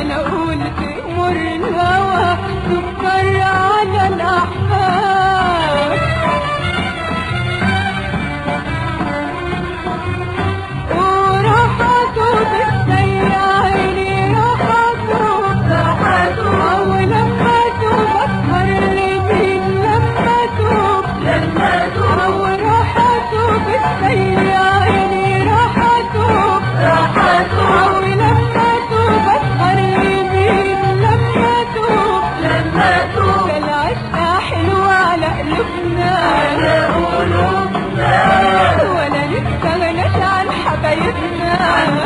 انا قلت مر الهوى سكر على الاحباب وراحته بالسيء عيني راحته راحته ولمته بسهر لمين لمته لمته وراحته بالسيء عيني راحته راحته ولمته بسهر لمين لمته لمته العشقة حلوة على قلوبنا ولا نستغناش عن حبايبنا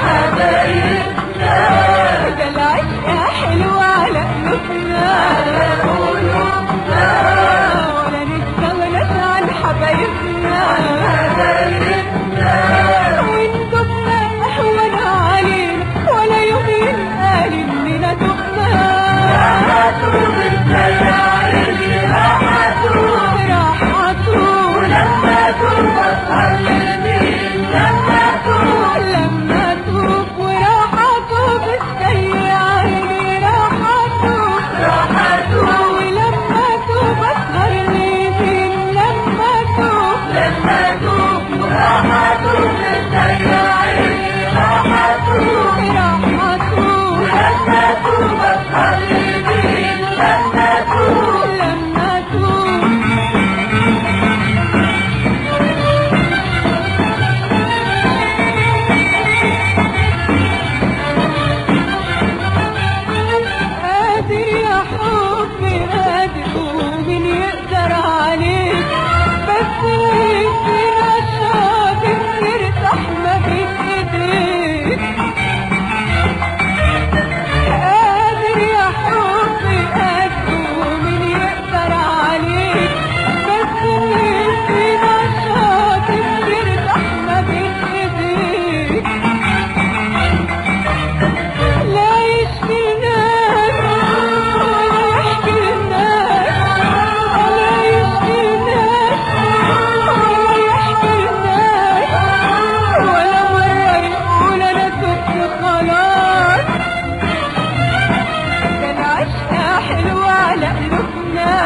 ده العشقة حلوة على قلوبنا ولا نستغناش عن حبايبنا وإن دبنا أهون علينا ولا يوم ينقال إننا دبنا لما توب وراحته بالسيء عيني راحته ولما توب اسهر لمين لما توب راحته لما توب قادر يا حبي قادر ومين يقدر عليك بس فينا الشاطر نرتاح ما بين ايديك قادر يا حبي قادر ومين يقدر عليك بس فينا الشاطر نرتاح ما بين ايديك لا يشفي الناس ولا يحكي الناس لا يشفي الناس ولا يحكي الناس ولا مرة يقول أنا تبت خلاص ده العشقة حلوة على قلوبنا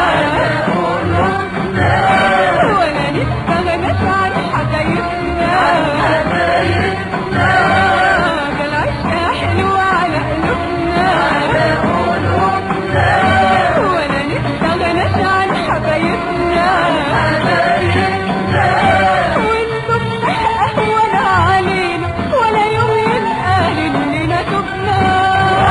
ولا نستغناش عن حبايبنا ده العشقة حلوة على قلوبنا ولا نستغناش عن حبايبنا وانتم أهون علينا ولا يوم ينقال إننا تبنا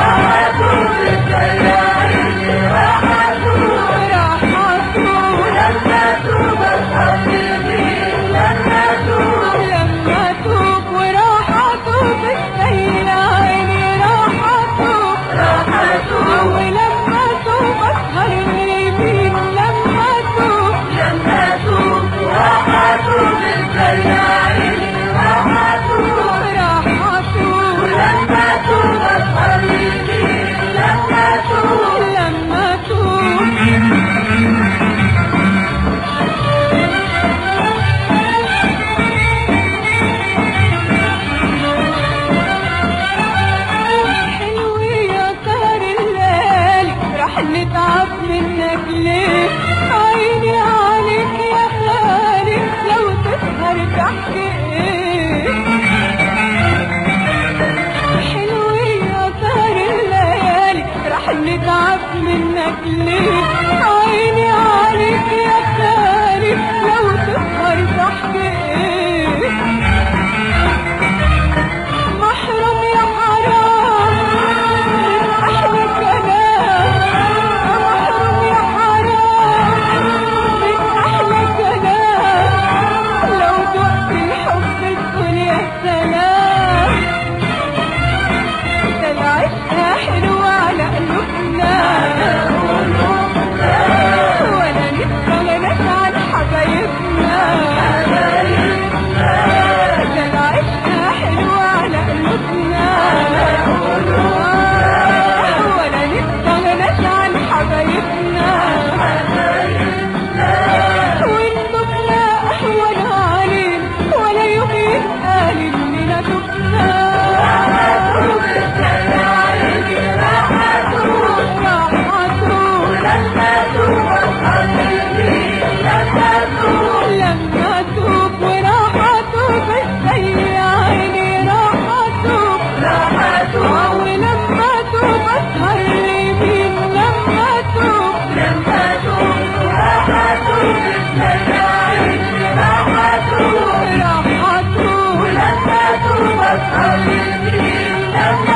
لما توب وراحته بالسيء عيني راحته ولما توب اسهر لمين لما توب راحته لما توب حلو يا سهر الليالي راح نتعب منك ليه عيني عليك يا خالي لو تسهر تحكي ايه حلو يا سهر الليالي راح نتعب منك ليه عيني عليك يا خالي لو تسهر تحكي ايه محرم يا حرام من أحلى كلام محرم يا حرام من أحلى كلام لو دقت الحب تقول يا سلام ده العشقة حلوة على قلوبنا ولا نستغنى يا